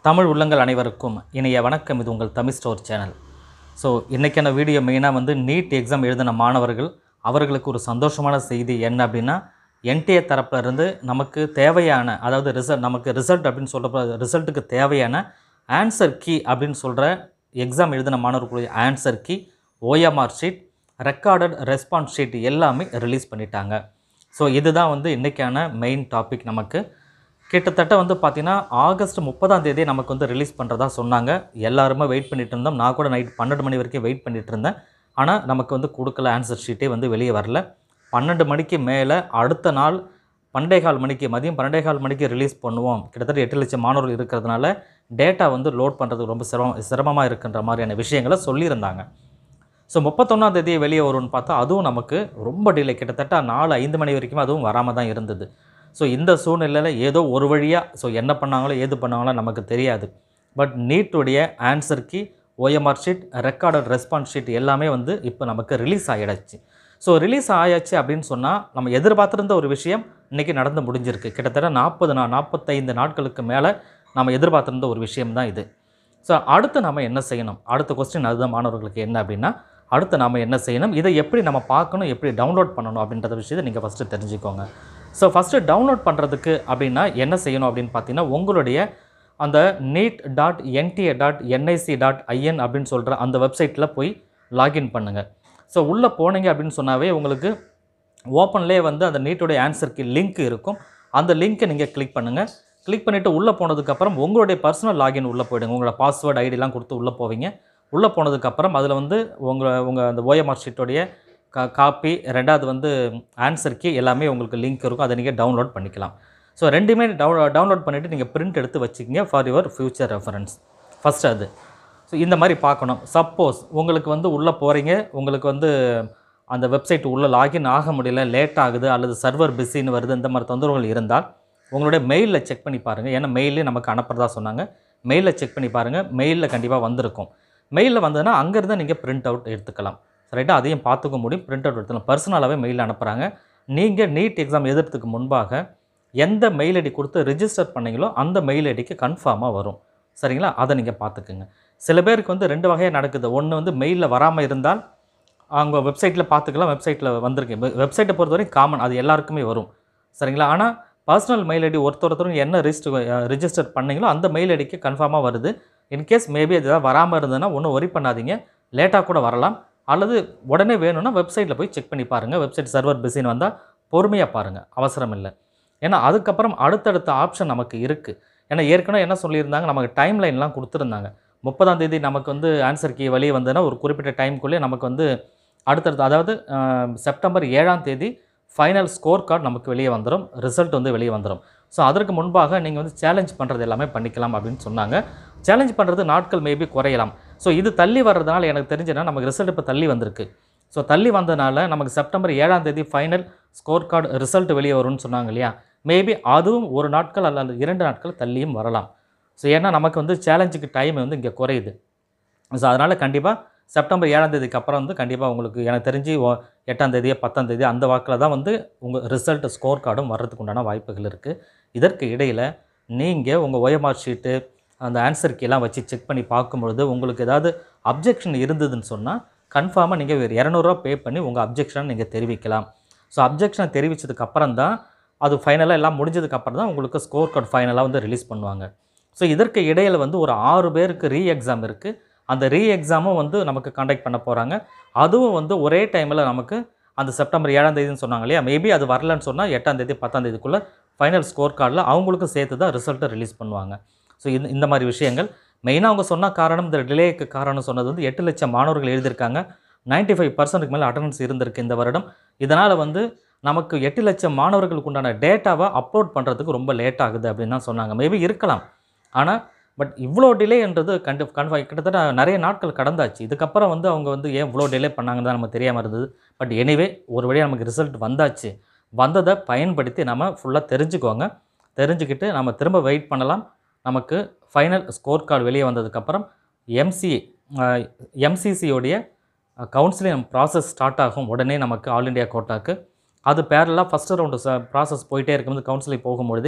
தமிழ் உள்ளங்கள் அனைவருக்கும் இனிய வணக்கம் இது உங்கள் தமிழ் ஸ்டோர் சேனல் ஸோ இன்றைக்கான வீடியோ மெயினாக வந்து நீட் எக்ஸாம் எழுதின மாணவர்கள் அவர்களுக்கு ஒரு சந்தோஷமான செய்தி என்ன அப்படின்னா என்டிஏ தரப்புல இருந்து நமக்கு தேவையான அதாவது ரிசல்ட் நமக்கு ரிசல்ட் அப்படின்னு சொல்கிற ரிசல்ட்டுக்கு தேவையான ஆன்சர் கீ அப்படின்னு சொல்கிற எக்ஸாம் எழுதின மாணவர்களுடைய answer key OMR sheet recorded response sheet எல்லாமே ரிலீஸ் பண்ணிட்டாங்க ஸோ இதுதான் வந்து இன்றைக்கான மெயின் டாபிக் நமக்கு கிட்டத்தட்ட வந்து பார்த்திங்கன்னா ஆகஸ்ட் முப்பதாம் தேதி நமக்கு வந்து ரிலீஸ் பண்ணுறதா சொன்னாங்க எல்லாருமே வெயிட் பண்ணிட்டு இருந்தோம் நான் கூட நைட் பன்னெண்டு மணி வரைக்கும் வெயிட் பண்ணிட்டு இருந்தேன் ஆனால் நமக்கு வந்து கொடுக்கல ஆன்சர் ஷீட்டே வந்து வெளியே வரல பன்னெண்டு மணிக்கு மேலே அடுத்த நாள் பன்னெண்டே கால் மணிக்கு மதியம் பன்னெண்டே கால் மணிக்கு ரிலீஸ் பண்ணுவோம் கிட்டத்தட்ட எட்டு லட்சம் மாணவர்கள் இருக்கிறதுனால டேட்டா வந்து லோட் பண்ணுறதுக்கு ரொம்ப சிரமம் சிரமமாக இருக்குன்ற மாதிரியான விஷயங்களை சொல்லியிருந்தாங்க ஸோ முப்பத்தொன்னாம் தேதி வெளியே வரும்னு பார்த்தா அதுவும் நமக்கு ரொம்ப டிலே கிட்டத்தட்ட நாலு ஐந்து மணி வரைக்கும் அதுவும் வராமல் தான் இருந்தது ஸோ இந்த சூழ்நிலையில் ஏதோ ஒரு வழியாக ஸோ என்ன பண்ணாங்களோ ஏது பண்ணாங்களோ நமக்கு தெரியாது பட் நீட்டுடைய answer key OMR sheet recorded response sheet எல்லாமே வந்து இப்போ நமக்கு ரிலீஸ் ஆகிடுச்சு ஸோ ரிலீஸ் ஆயாச்சு அப்படின்னு சொன்னால் நம்ம எதிர்பார்த்திருந்த ஒரு விஷயம் இன்றைக்கி நடந்து முடிஞ்சிருக்கு கிட்டத்தட்ட நாற்பது நா நாற்பத்தைந்து நாட்களுக்கு மேலே நம்ம எதிர்பார்த்திருந்த ஒரு விஷயம் தான் இது ஸோ அடுத்து நம்ம என்ன செய்யணும் அடுத்த கொஸ்டின் அதுதான் மாணவர்களுக்கு என்ன அப்படின்னா அடுத்து நம்ம என்ன செய்யணும் இதை எப்படி நம்ம பார்க்கணும் எப்படி டவுன்லோட் பண்ணணும் அப்படின்றத விஷயத்தை நீங்கள் ஃபஸ்ட்டு தெரிஞ்சுக்கோங்க ஸோ ஃபஸ்ட்டு டவுன்லோட் பண்ணுறதுக்கு அப்படின்னா என்ன செய்யணும் அப்படின்னு பார்த்தீங்கன்னா உங்களுடைய அந்த NEET dot NTA dot NIC dot IN அப்படின்னு சொல்கிற அந்த வெப்சைட்டில் போய் லாகின் பண்ணுங்கள் ஸோ உள்ளே போனீங்க அப்படின்னு சொன்னாவே உங்களுக்கு ஓப்பன்லேயே வந்து அந்த நீட்டுடைய ஆன்சருக்கு லிங்க் இருக்கும் அந்த லிங்க்கை நீங்கள் கிளிக் பண்ணுங்கள் கிளிக் பண்ணிவிட்டு உள்ளே போனதுக்கப்புறம் உங்களுடைய பர்சனல் லாகின் உள்ளே போயிடுங்க உங்களோட பாஸ்வேர்டு ஐடிலாம் கொடுத்து உள்ளே போவீங்க உள்ளே போனதுக்கப்புறம் அதில் வந்து உங்கள் உங்கள் அந்த ஓஎம்ஆர் ஷீட்டோடைய கா காப்பி ரெண்டாவது வந்து ஆன்சர் கீ எல்லாமே உங்களுக்கு லிங்க் இருக்கும் அதை நீங்கள் டவுன்லோட் பண்ணிக்கலாம் ஸோ ரெண்டுமே டவுன் டவுன்லோட் பண்ணிவிட்டு நீங்கள் பிரிண்ட் எடுத்து வச்சுக்கிங்க for your future reference first அது ஸோ இந்த மாதிரி பார்க்கணும் சப்போஸ் உங்களுக்கு வந்து உள்ளே போகிறீங்க உங்களுக்கு வந்து அந்த வெப்சைட் உள்ளே லாகின் ஆக முடியல லேட் ஆகுது அல்லது சர்வர் பிஸின்னு வருது இந்த மாதிரி தொந்தரவுகள் இருந்தால் உங்களுடைய மெயிலில் செக் பண்ணி பாருங்கள் ஏன்னா மெயிலே நமக்கு அனுப்புறதா சொன்னாங்க மெயிலில் செக் பண்ணி பாருங்கள் மெயிலில் கண்டிப்பாக வந்திருக்கும் மெயிலில் வந்ததுன்னா அங்கேருந்து நீங்கள் பிரிண்ட் அவுட் எடுத்துக்கலாம் ரைட்டாக அதையும் பார்த்துக்க முடியும் பிரிண்ட் அவுட் எடுத்துக்கலாம் பர்சனலாகவே மெயில் அனுப்புகிறாங்க நீங்கள் நீட் எக்ஸாம் எழுதுறதுக்கு முன்பாக எந்த மெயில் ஐடி கொடுத்து ரிஜிஸ்டர் பண்ணீங்களோ அந்த மெயில் ஐடிக்கு கன்ஃபார்மாக வரும் சரிங்களா அதை நீங்கள் பார்த்துக்குங்க சில பேருக்கு வந்து ரெண்டு வகையாக நடக்குது ஒன்று வந்து மெயிலில் வராமல் இருந்தால் அவங்க வெப்சைட்டில் பார்த்துக்கலாம் வெப்சைட்டில் வந்திருக்கு வெப்சைட்டை பொறுத்தவரைக்கும் காமன் அது எல்லாருக்குமே வரும் சரிங்களா ஆனால் பர்சனல் மெயில் ஐடி ஒருத்தர் ஒருத்தரும் என்ன ரிஜிஸ்டர் ரிஜிஸ்டர் பண்ணீங்களோ அந்த மெயில் ஐடிக்கு கன்ஃபார்மாக வருது இன்கேஸ் மேபி அது ஏதாவது வராமல் இருந்ததுன்னா ஒன்றும் ஒரி பண்ணாதீங்க லேட்டாக கூட வரலாம் அல்லது உடனே வேணும்னா வெப்சைட்டில் போய் செக் பண்ணி பாருங்கள் வெப்சைட் சர்வர் பிஸின்னு வந்தால் பொறுமையாக பாருங்கள் அவசரம் இல்லை ஏன்னா அதுக்கப்புறம் அடுத்தடுத்த ஆப்ஷன் நமக்கு இருக்குது ஏன்னா ஏற்கனவே என்ன சொல்லியிருந்தாங்க நமக்கு டைம் லைன்லாம் கொடுத்துருந்தாங்க முப்பதாம் தேதி நமக்கு வந்து ஆன்சர் கீ வெளியே வந்ததுன்னா ஒரு குறிப்பிட்ட டைம்குள்ளே நமக்கு வந்து அடுத்தடுத்து அதாவது அஹ், செப்டம்பர் ஏழாம் தேதி ஃபைனல் ஸ்கோர் கார்டு நமக்கு வெளியே வந்துடும் ரிசல்ட் வந்து வெளியே வந்துடும் ஸோ அதற்கு முன்பாக நீங்கள் வந்து சேலஞ்ச் பண்ணுறது எல்லாமே பண்ணிக்கலாம் அப்படின்னு சொன்னாங்க சேலஞ்ச் பண்ணுறது நாட்கள் மேபி குறையலாம் ஸோ இது தள்ளி வர்றதுனால எனக்கு தெரிஞ்சுன்னா நமக்கு ரிசல்ட் இப்போ தள்ளி வந்திருக்கு ஸோ தள்ளி வந்ததுனால நமக்கு செப்டம்பர் ஏழாம் தேதி ஃபைனல் ஸ்கோர் கார்டு ரிசல்ட் வெளியே வரும்னு சொன்னாங்க இல்லையா மேபி அதுவும் ஒரு நாட்கள் அல்லது இரண்டு நாட்கள் தள்ளியும் வரலாம் ஸோ ஏன்னா நமக்கு வந்து சேலஞ்சுக்கு டைம் வந்து இங்கே குறையுது ஸோ அதனால் கண்டிப்பாக செப்டம்பர் ஏழாம் தேதிக்கு அப்புறம் வந்து கண்டிப்பாக உங்களுக்கு எனக்கு தெரிஞ்சு ஒ- எட்டாம் தேதி பத்தாம் தேதி அந்த வாக்கில் தான் வந்து உங்கள் ரிசல்ட் ஸ்கோர் கார்டும் வர்றதுக்கு உண்டான வாய்ப்புகள் இருக்குது இதற்கு இடையில் நீங்கள் உங்கள் ஒயமார் ஷீட்டு அந்த ஆன்சர் கீலாம் வச்சு செக் பண்ணி பார்க்கும்பொழுது உங்களுக்கு ஏதாவது அப்ஜெக்ஷன் இருந்ததுன்னு சொன்னால் கன்ஃபார்மாக நீங்கள் ஒரு இரநூறுவா பே பண்ணி உங்கள் அப்ஜெக்ஷனை நீங்கள் தெரிவிக்கலாம் ஸோ அப்ஜெக்ஷனை தெரிவித்ததுக்கு அப்புறம் தான் அது ஃபைனலாக எல்லாம் முடிஞ்சதுக்கு அப்புறம் தான் உங்களுக்கு ஸ்கோர் கார்டு ஃபைனலாக வந்து ரிலீஸ் பண்ணுவாங்க ஸோ இதற்கு இடையில் வந்து ஒரு ஆறு பேருக்கு ரீ எக்ஸாம் இருக்குது அந்த ரீ எக்ஸாமும் வந்து நமக்கு கண்டக்ட் பண்ண போகிறாங்க அதுவும் வந்து ஒரே டைமில் நமக்கு அந்த செப்டம்பர் ஏழாம் தேதின்னு சொன்னாங்க இல்லையா மேபி அது வரலன்னு சொன்னால் எட்டாம் தேதி பத்தாம் தேதிக்குள்ளே ஃபைனல் ஸ்கோர் கார்டில் அவங்களுக்கும் சேர்த்து தான் ரிசல்ட்டை ரிலீஸ் பண்ணுவாங்க ஸோ இந்த இந்த மாதிரி விஷயங்கள் மெயினாக அவங்க சொன்ன காரணம் இந்த டிலேக்கு காரணம் சொன்னது வந்து எட்டு லட்சம் மாணவர்கள் எழுதியிருக்காங்க 95% ஃபைவ் பர்சன்ட்டுக்கு மேலே அட்டண்டன்ஸ் இருந்திருக்கு இந்த வருடம் இதனால் வந்து நமக்கு எட்டு லட்சம் மாணவர்களுக்கு உண்டான டேட்டாவை அப்லோட் பண்ணுறதுக்கு ரொம்ப லேட் ஆகுது அப்படின்னு தான் சொன்னாங்க மேபி இருக்கலாம் ஆனால் பட் இவ்வளோ டிலேன்றது கண்டு கன்ஃபா கிட்டத்தட்ட நிறைய நாட்கள் கடந்தாச்சு இதுக்கப்புறம் வந்து அவங்க வந்து ஏன் இவ்வளோ டிலே பண்ணாங்கன்னு தான் நமக்கு தெரியாமல் இருந்தது பட் எனிவே ஒரு வழியாக நமக்கு ரிசல்ட் வந்தாச்சு வந்ததை பயன்படுத்தி நம்ம ஃபுல்லாக தெரிஞ்சுக்கோங்க தெரிஞ்சுக்கிட்டு நம்ம திரும்ப வெயிட் பண்ணலாம் நமக்கு ஃபைனல் ஸ்கோர் கார்டு வெளியே வந்ததுக்கப்புறம் எம்சிஏ எம்சிசியோடைய கவுன்சிலிங் ப்ராசஸ் ஸ்டார்ட் ஆகும் உடனே நமக்கு ஆல் இண்டியா கோட்டாக்கு அது பேரலாக ஃபஸ்ட்டு ரவுண்டு ப்ராசஸ் போயிட்டே இருக்கும்போது கவுன்சிலிங் போகும்பொழுதே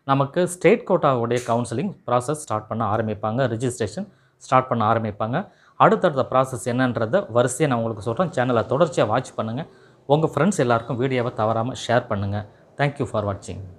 நமக்கு ஸ்டேட் கோட்டாவுடைய கவுன்சிலிங் ப்ராசஸ் ஸ்டார்ட் பண்ண ஆரம்பிப்பாங்க ரிஜிஸ்ட்ரேஷன் ஸ்டார்ட் பண்ண ஆரம்பிப்பாங்க அடுத்தடுத்த ப்ராசஸ் என்னன்றதை வரிசையை நான் உங்களுக்கு சொல்கிறேன் சேனலை தொடர்ச்சியாக வாட்ச் பண்ணுங்கள் உங்கள் ஃப்ரெண்ட்ஸ் எல்லாருக்கும் வீடியோவை தவறாமல் ஷேர் பண்ணுங்கள் தேங்க்யூ ஃபார் வாட்சிங்